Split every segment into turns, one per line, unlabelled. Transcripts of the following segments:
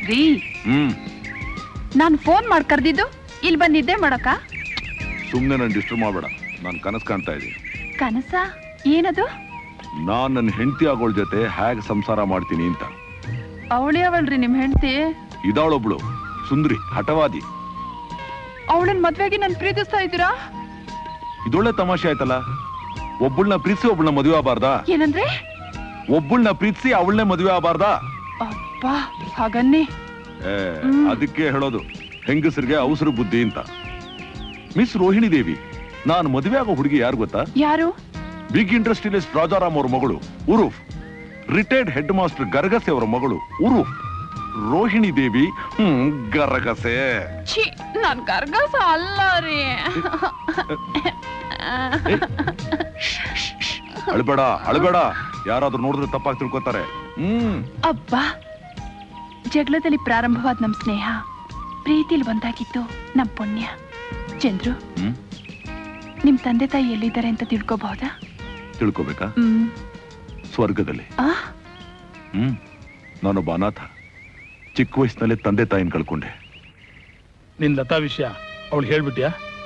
ರೀ
ಹ್ಮ್
ನಾನ್ ಫೋನ್ ಮಾಡಿ ಕರ್ದಿದ್ದು ಇಲ್ಲಿ ಬಂದಿದ್ದೆ ಮಾಡಕ
ಸುಮ್ನೆ ನನ್ ಡಿಸ್ಟರ್ಬ್ ಮಾಡಬೇಡ ನಾನು ಕನಸು ಕಾಣ್ತಾ ಇದ್ದೀನಿ
ಕನಸ ಏನದು
ನಾನ್ ನನ್ನ ಹೆಂಡತಿ ಆಗೋಳ್ ಜೊತೆ ಹೇಗ್ ಸಂಸಾರ ಮಾಡ್ತೀನಿ ಅಂತ
ಅವಳೇ ಅವಳ್ರಿ ನಿಮ್ ಹೆಂಡತಿ
ಇದಾಳೊಬ್ಳು ಸುಂದ್ರಿ ಹಠವಾದಿ
ಅವಳನ್ ಮದ್ವೆಗೆ ನನ್ ಪ್ರೀತಿಸ್ತಾ ಇದ್ದೀರಾ
ಇದೊಳ್ಳೆ ತಮಾಷೆ ಆಯ್ತಲ್ಲ ಒಬ್ಬಳನ್ನ ಪ್ರೀತಿಸಿ ಒಬ್ಬಳನ್ನ ಮದುವೆ ಆಗಬಾರ್ದಾ
ಏನಂದ್ರೆ
ಒಬ್ಬಳನ್ನ ಪ್ರೀತಿಸಿ ಅವಳನ್ನೇ ಮದುವೆ ಆಗಬಾರ್ದಾ
ಅಬ್ಬಾ ಹಾಗನ್ನಿ
ಏ, ಅದಕ್ಕೆ ಹೇಳೋದು ಹೆಂಗಸರಿಗೆ ಅವಸರ ಬುದ್ಧಿ ಅಂತ ಮಿಸ್ ರೋಹಿಣಿ ದೇವಿ ನಾನು ಮದುವೆ ಆಗೋ ಹುಡುಗಿ ಯಾರು ಗೊತ್ತಾ
ಯಾರು
ಬಿಗ್ ಇಂಡಸ್ಟ್ರಿಯಲಿಸ್ಟ್ ರಾಜಾರಾಮ್ ಅವ್ರ ಮಗಳು ಉರುಫ್ ರಿಟೈರ್ಡ್ ಹೆಡ್ ಮಾಸ್ಟರ್ ಗರಗಸೆ ಅವರ ಮಗಳು ಉರುಫ್ ರೋಹಿಣಿ ದೇವಿ ಹ್ಮ್ ಗರಗಸೆ
ಛೀ ನಾನ್ ಗರ್ಗಸ ಅಲ್ಲ ರೀ
ಅಳ್ಬೇಡ ಅಳ್ಬೇಡ ಯಾರಾದ್ರೂ ನೋಡಿದ್ರೆ ತಪ್ಪಾಗಿ ತಿಳ್ಕೊತಾರೆ ಹ್ಮ್
ಅಬ್ಬಾ ಜಗಳದಲ್ಲಿ ಪ್ರಾರಂಭವಾದ ನಮ್ ಸ್ನೇಹ ಪ್ರೀತಿಲಿ ಒಂದಾಗಿದ್ದು ನಮ್ ಪುಣ್ಯ ಚಂದ್ರು
ಹ್ಮ್
ನಿಮ್ ತಂದೆ ತಾಯಿ ಎಲ್ಲಿದ್ದಾರೆ ಅಂತ ತಿಳ್ಕೊಬಹುದಾ
ತಿಳ್ಕೊಬೇಕಾ
ಹ್ಮ್
ಸ್ವರ್ಗದಲ್ಲಿ
ಆ
ಹ್ಮ್ ನಾನೊಬ್ಬ ಅನಾಥ ಚಿಕ್ಕ ವಯಸ್ಸಿನಲ್ಲೇ ತಂದೆ ತಾಯಿನ ಕಳ್ಕೊಂಡೆ
ನಿನ್ ಲತಾ ವಿಷಯ ಅವಳು ಹೇಳ್ಬಿಟ್ಯಾ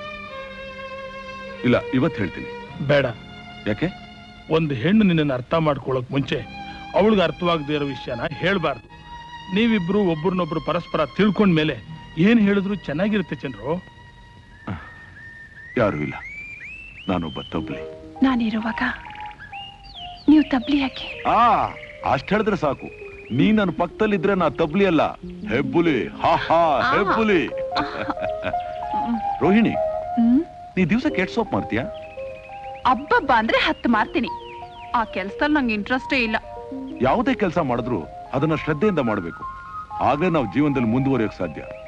ಇಲ್ಲ ಇವತ್ತು ಹೇಳ್ತೀನಿ
ಬೇಡ
ಯಾಕೆ
ಒಂದು ಹೆಣ್ಣು ನಿನ್ನನ್ನು ಅರ್ಥ ಮಾಡ್ಕೊಳ್ಳೋಕ್ ಮುಂಚೆ ಅವಳಿಗೆ ಅರ್ಥವಾಗದೇ ಇರೋ ವಿಷಯನ ಹೇಳ್ಬಾರ್ದು ನೀವಿಬ್ರು ಒಬ್ರನ್ನೊಬ್ರು ಪರಸ್ಪರ ತಿಳ್ಕೊಂಡ ಮೇಲೆ ಏನ್ ಹೇಳಿದ್ರು ಚೆನ್ನಾಗಿರುತ್ತೆ ಚಂದ್ರು
ಯಾರೂ ಇಲ್ಲ ನಾನೊಬ್ಬ ತಬ್ಲಿ
ನಾನಿರುವಾಗ ನೀವು ತಬ್ಲಿ ಯಾಕೆ
ಆ ಅಷ್ಟ್ ಹೇಳಿದ್ರೆ ಸಾಕು ನೀ ನನ್ನ ಪಕ್ಕದಲ್ಲಿದ್ರೆ ನಾ ತಬ್ಲಿ ಅಲ್ಲ ಹೆಬ್ಬುಲಿ ಹಾ ಹಾ ಹೆಬ್ಬುಲಿ ರೋಹಿಣಿ
ಹ್ಮ್
ನೀ ದಿವ್ಸಕ್ಕೆ ಎಷ್ಟು ಸೋಪ್ ಮಾಡ್ತೀಯಾ
ಅಬ್ಬಬ್ಬ ಅಂದ್ರೆ ಹತ್ತು ಮಾರ್ತೀನಿ ಆ ಕೆಲ್ಸದಲ್ಲಿ ನಂಗೆ ಇಂಟ್ರೆಸ್ಟೇ ಇಲ್ಲ
ಯಾವುದೇ ಕೆಲಸ ಮಾಡಿದ್ರು ಅದನ್ನ ಶ್ರದ್ಧೆಯಿಂದ ಮಾಡಬೇಕು ಆಗ ನಾವು ಜೀವನದಲ್ಲಿ ಮುಂದುವರಿಯೋಕ್ ಸಾಧ್ಯ